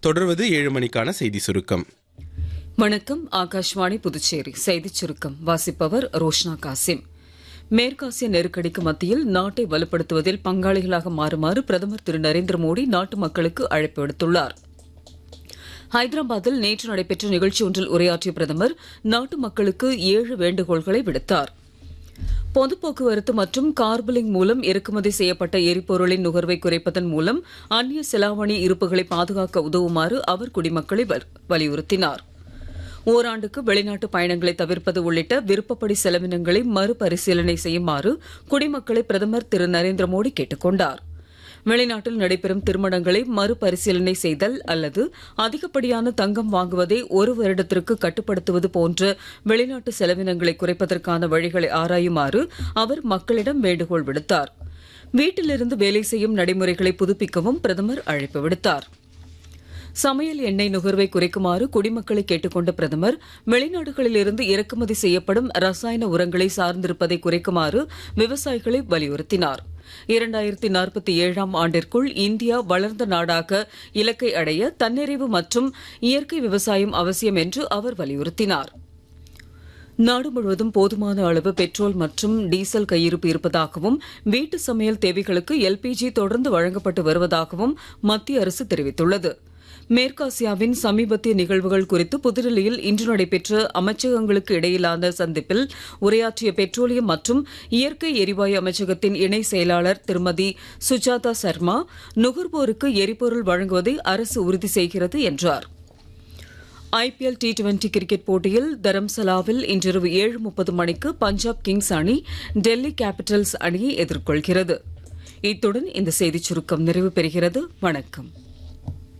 தொடர்வது ஏழு மணிக்கான செய்தி சுருக்கம் வணக்கம் ஆகாஷ்வாணி புதுச்சேரி செய்திச் சுருக்கம் வாசிப்பவர் ரோஷ்னா காசிம் மேற்காசிய நெருக்கடிக்கு மத்தியில் நாட்டை வலுப்படுத்துவதில் பங்காளிகளாக மாறுமாறு பிரதமர் திரு நரேந்திர மோடி நாட்டு மக்களுக்கு அழைப்பு விடுத்துள்ளார் ஹைதராபாத்தில் நேற்று நடைபெற்ற நிகழ்ச்சி ஒன்றில் உரையாற்றிய பிரதமர் நாட்டு மக்களுக்கு ஏழு வேண்டுகோள்களை விடுத்தார் பொது போக்குவரத்து மற்றும் கார்பலிங் மூலம் இறக்குமதி செய்யப்பட்ட எரிபொருளின் நுகர்வை குறைப்பதன் மூலம் அந்நிய செலாவணி இருப்புகளை பாதுகாக்க உதவுமாறு அவர் குடிமக்களை வ- வலியுறுத்தினார் ஓராண்டுக்கு வெளிநாட்டு பயணங்களை தவிர்ப்பது உள்ளிட்ட விருப்பப்படி செலவினங்களை மறுபரிசீலனை செய்யுமாறு குடிமக்களை பிரதமர் திரு நரேந்திர மோடி கேட்டுக் கொண்டார் வெளிநாட்டில் நடைபெறும் திருமணங்களை மறுபரிசீலனை செய்தல் அல்லது அதிகப்படியான தங்கம் வாங்குவதை ஒரு வருடத்திற்கு கட்டுப்படுத்துவது போன்ற வெளிநாட்டு செலவினங்களை குறைப்பதற்கான வழிகளை ஆராயுமாறு அவர் மக்களிடம் வேண்டுகோள் விடுத்தார் வீட்டிலிருந்து வேலை செய்யும் நடைமுறைகளை புதுப்பிக்கவும் பிரதமர் அழைப்பு விடுத்தார் சமையல் எண்ணெய் நுகர்வை குறைக்குமாறு குடிமக்களை கேட்டுக்கொண்ட பிரதமர் வெளிநாடுகளிலிருந்து இறக்குமதி செய்யப்படும் ரசாயன உரங்களை சார்ந்திருப்பதை குறைக்குமாறு விவசாயிகளை வலியுறுத்தினார் இரண்டாயிரத்தி நாற்பத்தி ஏழாம் ஆண்டிற்குள் இந்தியா வளர்ந்த நாடாக இலக்கை அடைய தன்னிறைவு மற்றும் இயற்கை விவசாயம் அவசியம் என்று அவர் வலியுறுத்தினார் நாடு முழுவதும் போதுமான அளவு பெட்ரோல் மற்றும் டீசல் கையிருப்பு இருப்பதாகவும் வீட்டு சமையல் தேவைகளுக்கு எல்பிஜி தொடர்ந்து வழங்கப்பட்டு வருவதாகவும் மத்திய அரசு தெரிவித்துள்ளது மேற்காசியாவின் சமீபத்திய நிகழ்வுகள் குறித்து புதுடில்லியில் இன்று நடைபெற்ற அமைச்சகங்களுக்கு இடையிலான சந்திப்பில் உரையாற்றிய பெட்ரோலியம் மற்றும் இயற்கை எரிவாயு அமைச்சகத்தின் இணை செயலாளர் திருமதி சுஜாதா சர்மா நுகர்வோருக்கு எரிபொருள் வழங்குவதை அரசு உறுதி செய்கிறது என்றார் ஐபிஎல் டி டுவெண்டி கிரிக்கெட் போட்டியில் தரம்சலாவில் இன்றிரவு ஏழு முப்பது மணிக்கு பஞ்சாப் கிங்ஸ் அணி டெல்லி கேபிட்டல்ஸ் அணியை எதிர்கொள்கிறது இத்துடன் இந்த செய்திச் சுருக்கம் நிறைவு பெறுகிறது வணக்கம்